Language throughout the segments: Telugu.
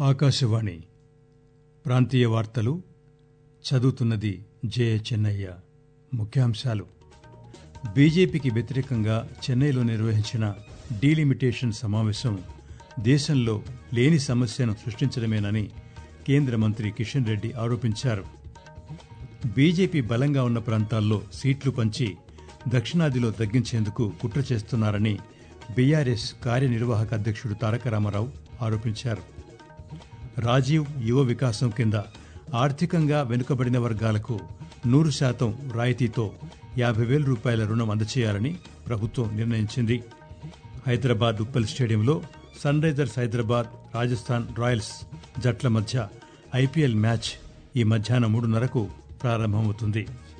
ఆకాశవాణి ప్రాంతీయ వార్తలు చదువుతున్నది జే చెన్నయ్య ముఖ్యాంశాలు బీజేపీకి వ్యతిరేకంగా చెన్నైలో నిర్వహించిన డీలిమిటేషన్ సమావేశం దేశంలో లేని సమస్యను సృష్టించడమేనని కేంద్ర మంత్రి కిషన్ రెడ్డి ఆరోపించారు బీజేపీ బలంగా ఉన్న ప్రాంతాల్లో సీట్లు పంచి దక్షిణాదిలో తగ్గించేందుకు కుట్ర చేస్తున్నారని బీఆర్ఎస్ కార్యనిర్వాహక అధ్యక్షుడు తారక రామారావు ఆరోపించారు రాజీవ్ యువ వికాసం కింద ఆర్థికంగా వెనుకబడిన వర్గాలకు నూరు శాతం రాయితీతో యాభై వేల రూపాయల రుణం అందచేయాలని ప్రభుత్వం నిర్ణయించింది హైదరాబాద్ ఉప్పల్ స్టేడియంలో Sunrisers Hyderabad Rajasthan Royals జట్ల మధ్య ఐపీఎల్ మ్యాచ్ ఈ మధ్యాహ్నం మూడున్నరకు ప్రారంభమవుతుంది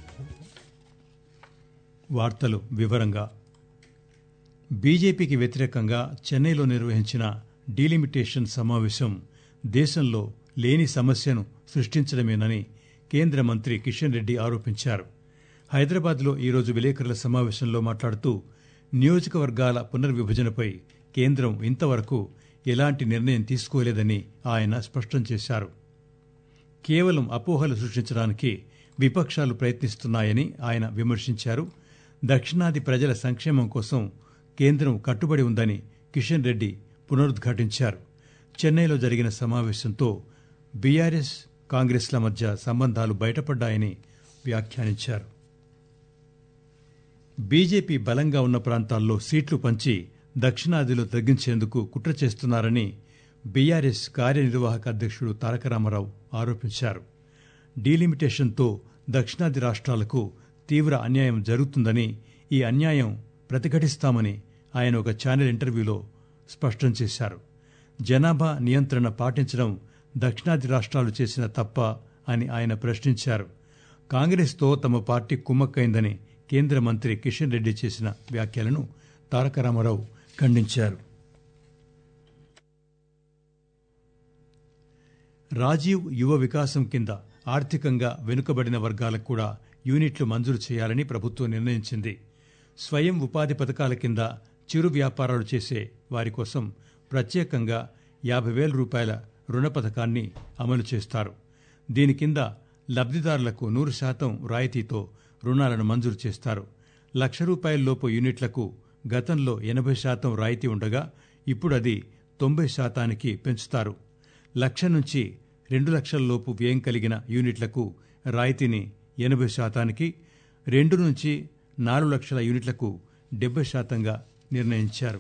వార్తలు వివరంగా బీజేపీకి వ్యతిరేకంగా చెన్నైలో నిర్వహించిన డీలిమిటేషన్ సమావేశం దేశంలో లేని సమస్యను సృష్టించడమేనని కేంద్ర మంత్రి కిషన్ రెడ్డి ఆరోపించారు హైదరాబాద్లో ఈరోజు విలేకరుల సమావేశంలో మాట్లాడుతూ నియోజకవర్గాల పునర్విభజనపై కేంద్రం ఇంతవరకు ఎలాంటి నిర్ణయం తీసుకోలేదని ఆయన స్పష్టం చేశారు కేవలం అపోహలు సృష్టించడానికి విపక్షాలు ప్రయత్నిస్తున్నాయని ఆయన విమర్శించారు దక్షిణాది ప్రజల సంక్షేమం కోసం కేంద్రం కట్టుబడి ఉందని కిషన్ రెడ్డి పునరుద్ఘాటించారు చెన్నైలో జరిగిన సమావేశంతో బీఆర్ఎస్ కాంగ్రెస్ల మధ్య సంబంధాలు బయటపడ్డాయని వ్యాఖ్యానించారు బీజేపీ బలంగా ఉన్న ప్రాంతాల్లో సీట్లు పంచి దక్షిణాదిలో తగ్గించేందుకు కుట్ర చేస్తున్నారని బీఆర్ఎస్ కార్యనిర్వాహక అధ్యక్షుడు తారక రామారావు ఆరోపించారు డీలిమిటేషన్తో దక్షిణాది రాష్ట్రాలకు తీవ్ర అన్యాయం జరుగుతుందని ఈ అన్యాయం ప్రతిఘటిస్తామని ఆయన ఒక ఛానల్ ఇంటర్వ్యూలో స్పష్టం చేశారు జనాభా నియంత్రణ పాటించడం దక్షిణాది రాష్ట్రాలు చేసిన తప్ప అని ఆయన ప్రశ్నించారు కాంగ్రెస్తో తమ పార్టీ కుమ్మక్కైందని కేంద్ర మంత్రి కిషన్ రెడ్డి చేసిన వ్యాఖ్యలను తారక రామారావు ఖండించారు రాజీవ్ యువ వికాసం కింద ఆర్థికంగా వెనుకబడిన వర్గాలకు కూడా యూనిట్లు మంజూరు చేయాలని ప్రభుత్వం నిర్ణయించింది స్వయం ఉపాధి పథకాల కింద చిరు వ్యాపారాలు చేసే వారి కోసం ప్రత్యేకంగా యాభై వేల రూపాయల రుణ పథకాన్ని అమలు చేస్తారు దీని కింద లబ్దిదారులకు నూరు శాతం రాయితీతో రుణాలను మంజూరు చేస్తారు లక్ష రూపాయలలోపు యూనిట్లకు గతంలో ఎనభై శాతం రాయితీ ఉండగా ఇప్పుడు అది తొంభై శాతానికి పెంచుతారు లక్ష నుంచి రెండు లక్షల లోపు వ్యయం కలిగిన యూనిట్లకు రాయితీని ఎనభై శాతానికి రెండు నుంచి నాలుగు లక్షల యూనిట్లకు డెబ్బై శాతంగా నిర్ణయించారు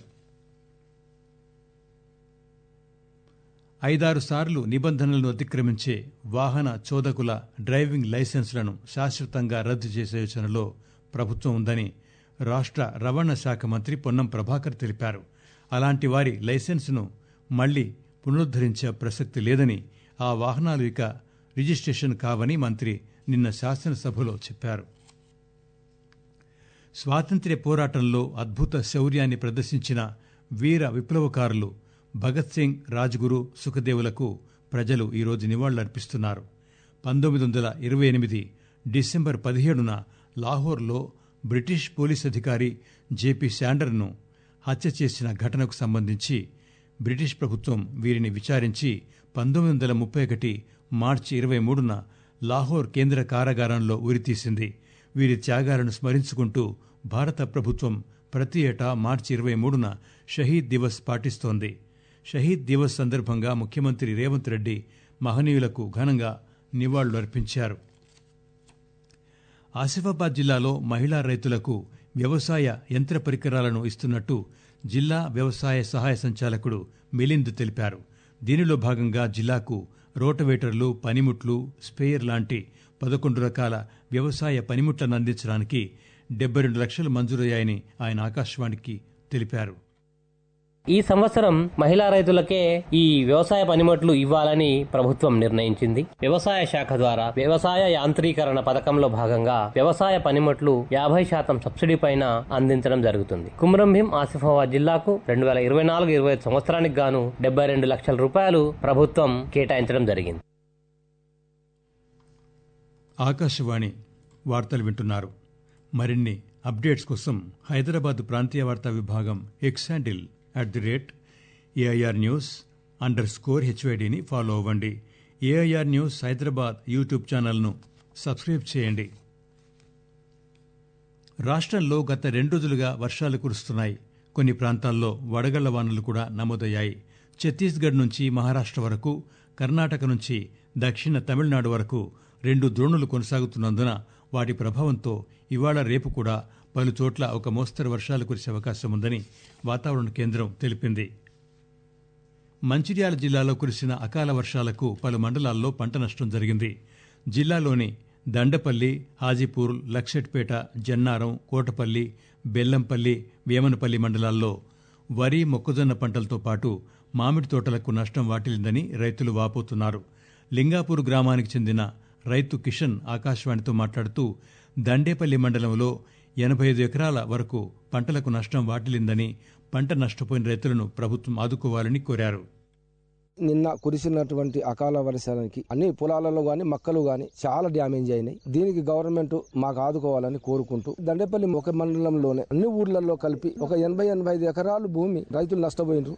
ఐదారు సార్లు నిబంధనలను అతిక్రమించే వాహన చోదకుల డ్రైవింగ్ లైసెన్సులను శాశ్వతంగా రద్దు చేసే యోచనలో ప్రభుత్వం ఉందని రాష్ట్ర రవాణా శాఖ మంత్రి పొన్నం ప్రభాకర్ తెలిపారు అలాంటి వారి లైసెన్సును మళ్లీ పునరుద్దరించే ప్రసక్తి లేదని ఆ వాహనాలు ఇక రిజిస్ట్రేషన్ కావని మంత్రి నిన్న శాసనసభలో చెప్పారు స్వాతంత్ర్య పోరాటంలో అద్భుత శౌర్యాన్ని ప్రదర్శించిన వీర విప్లవకారులు భగత్ సింగ్ రాజ్గురు సుఖదేవులకు ప్రజలు ఈరోజు నివాళులర్పిస్తున్నారు పంతొమ్మిది వందల ఇరవై ఎనిమిది డిసెంబర్ పదిహేడున లాహోర్లో బ్రిటిష్ పోలీస్ అధికారి జేపీ శాండర్ను హత్య చేసిన ఘటనకు సంబంధించి బ్రిటిష్ ప్రభుత్వం వీరిని విచారించి పంతొమ్మిది వందల ముప్పై ఒకటి మార్చి ఇరవై మూడున లాహోర్ కేంద్ర కారాగారంలో ఉరితీసింది వీరి త్యాగాలను స్మరించుకుంటూ భారత ప్రభుత్వం ప్రతి ఏటా మార్చి ఇరవై మూడున షహీద్ దివస్ పాటిస్తోంది షహీద్ దివస్ సందర్భంగా ముఖ్యమంత్రి రేవంత్ రెడ్డి మహనీయులకు ఘనంగా నివాళులర్పించారు ఆసిఫాబాద్ జిల్లాలో మహిళా రైతులకు వ్యవసాయ యంత్ర పరికరాలను ఇస్తున్నట్టు జిల్లా వ్యవసాయ సహాయ సంచాలకుడు మిలింద్ తెలిపారు దీనిలో భాగంగా జిల్లాకు రోటవేటర్లు పనిముట్లు స్పేయర్ లాంటి పదకొండు రకాల వ్యవసాయ పనిముట్లను అందించడానికి డెబ్బై రెండు లక్షలు మంజూరయ్యాయని ఆయన ఆకాశవాణికి తెలిపారు ఈ సంవత్సరం మహిళా రైతులకే ఈ వ్యవసాయ పనిముట్లు ఇవ్వాలని ప్రభుత్వం నిర్ణయించింది వ్యవసాయ శాఖ ద్వారా వ్యవసాయ యాంత్రీకరణ పథకంలో భాగంగా వ్యవసాయ పనిముట్లు యాభై శాతం సబ్సిడీ పైన అందించడం జరుగుతుంది కుమ్రంభీం ఆసిఫాబాద్ జిల్లాకు రెండు వేల ఇరవై నాలుగు ఇరవై సంవత్సరానికి గాను డెబ్బై రెండు లక్షల రూపాయలు ప్రభుత్వం కేటాయించడం జరిగింది ఆకాశవాణి వార్తలు వింటున్నారు మరిన్ని అప్డేట్స్ కోసం హైదరాబాద్ ప్రాంతీయ వార్తా విభాగం X handle at the rate AIR news underscore హెచ్వైడిని ఫాలో అవ్వండి ఏఐఆర్ న్యూస్ హైదరాబాద్ యూట్యూబ్ ఛానల్ను సబ్స్క్రైబ్ చేయండి రాష్ట్రంలో గత రెండు రోజులుగా వర్షాలు కురుస్తున్నాయి కొన్ని ప్రాంతాల్లో వడగళ్ల వానలు కూడా నమోదయ్యాయి ఛత్తీస్గఢ్ నుంచి మహారాష్ట్ర వరకు కర్ణాటక నుంచి దక్షిణ తమిళనాడు వరకు రెండు ద్రోణులు కొనసాగుతున్నందున వాటి ప్రభావంతో ఇవాళ రేపు కూడా పలు చోట్ల ఒక మోస్తరు వర్షాలు కురిసే అవకాశం ఉందని వాతావరణ కేంద్రం తెలిపింది మంచిర్యాల జిల్లాలో కురిసిన అకాల వర్షాలకు పలు మండలాల్లో పంట నష్టం జరిగింది జిల్లాలోని దండపల్లి హాజీపూర్ లక్షెట్పేట జన్నారం కోటపల్లి బెల్లంపల్లి వేమనపల్లి మండలాల్లో వరి మొక్కజొన్న పంటలతో పాటు మామిడి తోటలకు నష్టం వాటిల్లిందని రైతులు వాపోతున్నారు లింగాపూర్ గ్రామానికి చెందిన రైతు కిషన్ ఆకాశవాణితో మాట్లాడుతూ దండేపల్లి మండలంలో ఎనభై ఐదు ఎకరాల వరకు పంటలకు నష్టం వాటిల్లిందని పంట నష్టపోయిన రైతులను ప్రభుత్వం ఆదుకోవాలని కోరారు నిన్న కురిసినటువంటి అకాల వర్షానికి అన్ని పొలాలలో గాని మక్కలు గాని చాలా డ్యామేజ్ అయినాయి దీనికి గవర్నమెంట్ మాకు ఆదుకోవాలని కోరుకుంటూ దండేపల్లి ఒక మండలంలోనే అన్ని ఊర్లలో కలిపి ఒక ఎనభై ఎనభై ఐదు ఎకరాలు భూమి రైతులు నష్టపోయినరు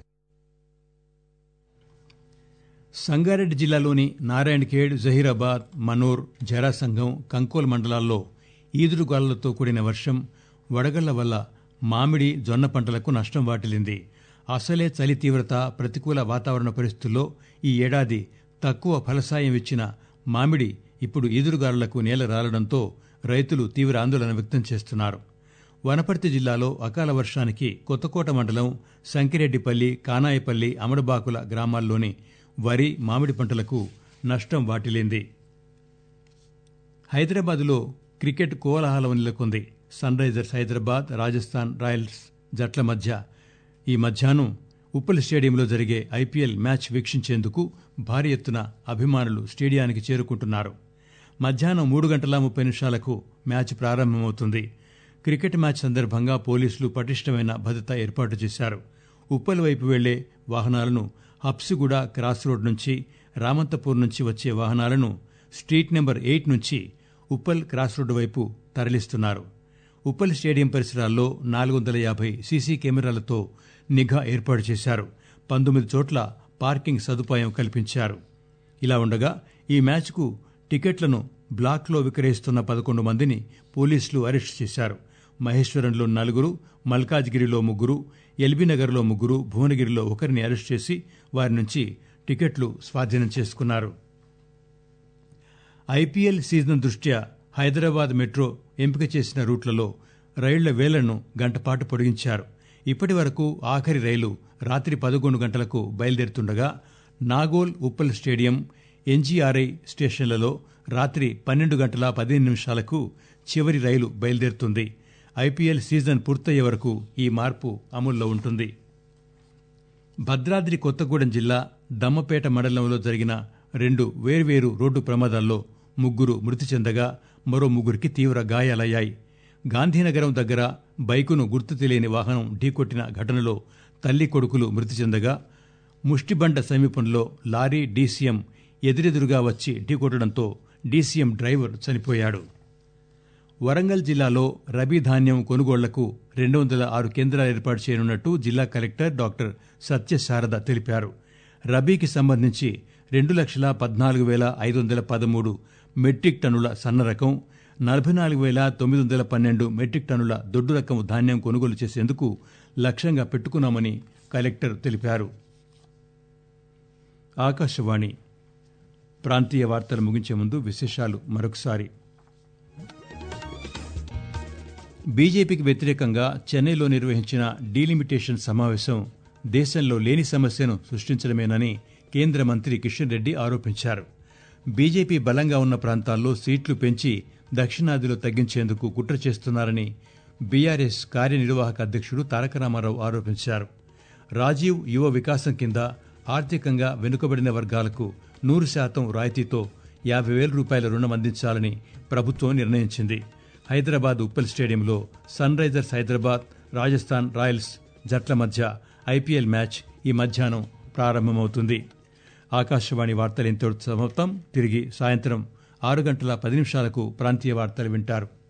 సంగారెడ్డి జిల్లాలోని నారాయణఖేడ్ జహీరాబాద్ మనూర్ జరాసంఘం కంకోల్ మండలాల్లో ఈదురుగాలులతో కూడిన వర్షం వడగళ్ల వల్ల మామిడి జొన్న పంటలకు నష్టం వాటిల్లింది అసలే చలి తీవ్రత ప్రతికూల వాతావరణ పరిస్థితుల్లో ఈ ఏడాది తక్కువ ఫలసాయం ఇచ్చిన మామిడి ఇప్పుడు ఈదురుగాలులకు నేల రాలడంతో రైతులు తీవ్ర ఆందోళన వ్యక్తం చేస్తున్నారు వనపర్తి జిల్లాలో అకాల వర్షానికి కొత్తకోట మండలం సంకిరెడ్డిపల్లి కానాయపల్లి అమడబాకుల గ్రామాల్లోని వరి మామిడి పంటలకు నష్టం వాటిల్లింది హైదరాబాద్లో క్రికెట్ కోలాహలం నెలకొంది Sunrisers Hyderabad Rajasthan Royals జట్ల మధ్య ఈ మధ్యాహ్నం ఉప్పల్ స్టేడియంలో జరిగే ఐపీఎల్ మ్యాచ్ వీక్షించేందుకు భారీ ఎత్తున అభిమానులు స్టేడియానికి చేరుకుంటున్నారు మధ్యాహ్నం మూడు గంటల ముప్పై నిమిషాలకు మ్యాచ్ ప్రారంభమవుతుంది క్రికెట్ మ్యాచ్ సందర్భంగా పోలీసులు పటిష్టమైన భద్రత ఏర్పాటు చేశారు ఉప్పల్ వైపు వెళ్లే వాహనాలను హబ్సిగూడ క్రాస్ రోడ్ నుంచి రామంతపూర్ నుంచి వచ్చే వాహనాలను స్ట్రీట్ నెంబర్ ఎయిట్ నుంచి ఉప్పల్ క్రాస్ రోడ్డు వైపు తరలిస్తున్నారు ఉప్పల్ స్టేడియం పరిసరాల్లో నాలుగు వందల యాభై సీసీ కెమెరాలతో నిఘా ఏర్పాటు చేశారు పంతొమ్మిది చోట్ల పార్కింగ్ సదుపాయం కల్పించారు ఇలా ఉండగా ఈ మ్యాచ్కు టికెట్లను బ్లాక్లో విక్రయిస్తున్న పదకొండు మందిని పోలీసులు అరెస్టు చేశారు మహేశ్వరంలో నలుగురు మల్కాజ్గిరిలో ముగ్గురు ఎల్బీనగర్లో ముగ్గురు భువనగిరిలో ఒకరిని అరెస్టు చేసి వారి నుంచి టికెట్లు స్వాధీనం చేసుకున్నారు ఐపీఎల్ సీజన్ దృష్ట్యా హైదరాబాద్ మెట్రో ఎంపిక చేసిన రూట్లలో రైళ్ల వేలను గంటపాటు పొడిగించారు ఇప్పటి వరకు ఆఖరి రైలు రాత్రి పదకొండు గంటలకు బయలుదేరుతుండగా నాగోల్ ఉప్పల్ స్టేడియం ఎన్జీఆర్ఐ స్టేషన్లలో రాత్రి పన్నెండు గంటల పదిహేను నిమిషాలకు చివరి రైలు బయలుదేరుతుంది ఐపీఎల్ సీజన్ పూర్తయ్యే వరకు ఈ మార్పు అమల్లో ఉంటుంది భద్రాద్రి కొత్తగూడెం జిల్లా దమ్మపేట మండలంలో జరిగిన రెండు వేర్వేరు రోడ్డు ప్రమాదాల్లో ముగ్గురు మృతి చెందగా మరో ముగ్గురికి తీవ్ర గాయాలయ్యాయి గాంధీనగరం దగ్గర బైకును గుర్తు తెలియని వాహనం ఢీకొట్టిన ఘటనలో తల్లి కొడుకులు మృతి చెందగా ముష్టిబండ సమీపంలో లారీ డీసీఎం ఎదురెదురుగా వచ్చి ఢీకొట్టడంతో డీసీఎం డ్రైవర్ చనిపోయాడు వరంగల్ జిల్లాలో రబీ ధాన్యం కొనుగోళ్లకు రెండు వందల ఆరు కేంద్రాలు ఏర్పాటు చేయనున్నట్టు జిల్లా కలెక్టర్ డాక్టర్ సత్యశారద తెలిపారు రబీకి సంబంధించి రెండు లక్షల పద్నాలుగు వేల ఐదు వందల పదమూడు మెట్రిక్ టన్నుల సన్న రకం నలభై నాలుగు వేల తొమ్మిది వందల పన్నెండు మెట్రిక్ టన్నుల దొడ్డు రకం ధాన్యం కొనుగోలు చేసేందుకు లక్ష్యంగా పెట్టుకున్నామని కలెక్టర్ తెలిపారు ఆకాశవాణి ప్రాంతీయ వార్తలు ముగించే ముందు విశేషాలు మరొకసారి బీజేపీకి వ్యతిరేకంగా చెన్నైలో నిర్వహించిన డీలిమిటేషన్ సమావేశం దేశంలో లేని సమస్యను సృష్టించడమేనని కేంద్ర మంత్రి కిషన్ రెడ్డి ఆరోపించారు బీజేపీ బలంగా ఉన్న ప్రాంతాల్లో సీట్లు పెంచి దక్షిణాదిలో తగ్గించేందుకు కుట్ర చేస్తున్నారని బీఆర్ఎస్ కార్యనిర్వాహక అధ్యక్షుడు తారక రామారావు ఆరోపించారు రాజీవ్ యువ వికాసం కింద ఆర్థికంగా వెనుకబడిన వర్గాలకు నూరు శాతం రాయితీతో యాభై వేల రూపాయల రుణం అందించాలని ప్రభుత్వం నిర్ణయించింది హైదరాబాద్ ఉప్పల్ స్టేడియంలో Sunrisers Hyderabad Rajasthan Royals జట్ల మధ్య ఐపీఎల్ మ్యాచ్ ఈ మధ్యాహ్నం ప్రారంభమవుతుంది ఆకాశవాణి వార్తలు ఇంతటితో సమాప్తం తిరిగి సాయంత్రం ఆరు గంటల పది నిమిషాలకు ప్రాంతీయ వార్తలు వింటారు